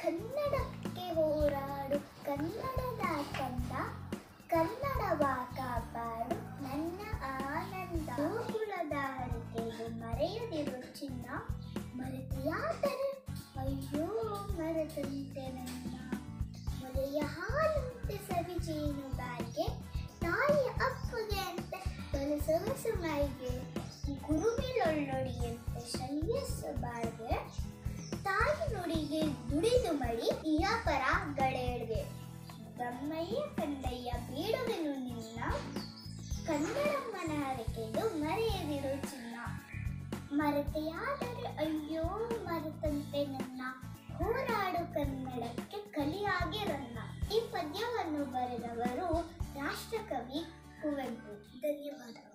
ಕನ್ನಡಕ್ಕೆ ಹೋರಾಡು ಕನ್ನಡದ ಕಂದ ಕನ್ನಡವ ಕಾಪಾಡು ನನ್ನ ಆನಂದ ಗೋಕುಲದ ಹರಿಕೆದು ಮರೆಯದಿರು ಚಿನ್ನ ಮರೆತೆಯಾದರೆ ಅಯ್ಯೋ ಮರೆತಂತೆ ನನ್ನ ಮೊಲೆಯ ಹಾಲಂತೆ ಸವಿ ಜೇನುಗಾರಿಗೆ ತಾಯಿಯ ಅಪ್ಪಗೆ ಅಂತ ಸೊಗಸು ಮೈಗೆ ಗುರುವಿಲೊಳ್ಳೊಡಿಯಂತೆ ಶಲ್ಯಸ್ಸು ಬಾಳ್ಗೆ ತಾಯಿ ನುಡಿಗೆ ದುಡಿದು ಮಡಿ ಇಯಾಪರ ಗಡೆಯಡ್ಗೆ ಬ್ರಹ್ಮಯ್ಯ ಕಂದಯ್ಯ ಬೇಡುವೆನು ನಿನ್ನ ಕನ್ನಡಮ್ಮನ ಹರಕೆದು ಮರೆಯದಿರು ಚಿನ್ನ ಮರೆತೆಯಾದರೆ ಅಯ್ಯೋ ಮರೆತಂತೆ ನನ್ನ ಹೋರಾಡು ಕನ್ನಡಕ್ಕೆ ಕಲಿಯಾಗಿ ರನ್ನ ಈ ಪದ್ಯವನ್ನು ಬರೆದವರು ರಾಷ್ಟ್ರಕವಿ ಕುವೆಂಪು ಧನ್ಯವಾದ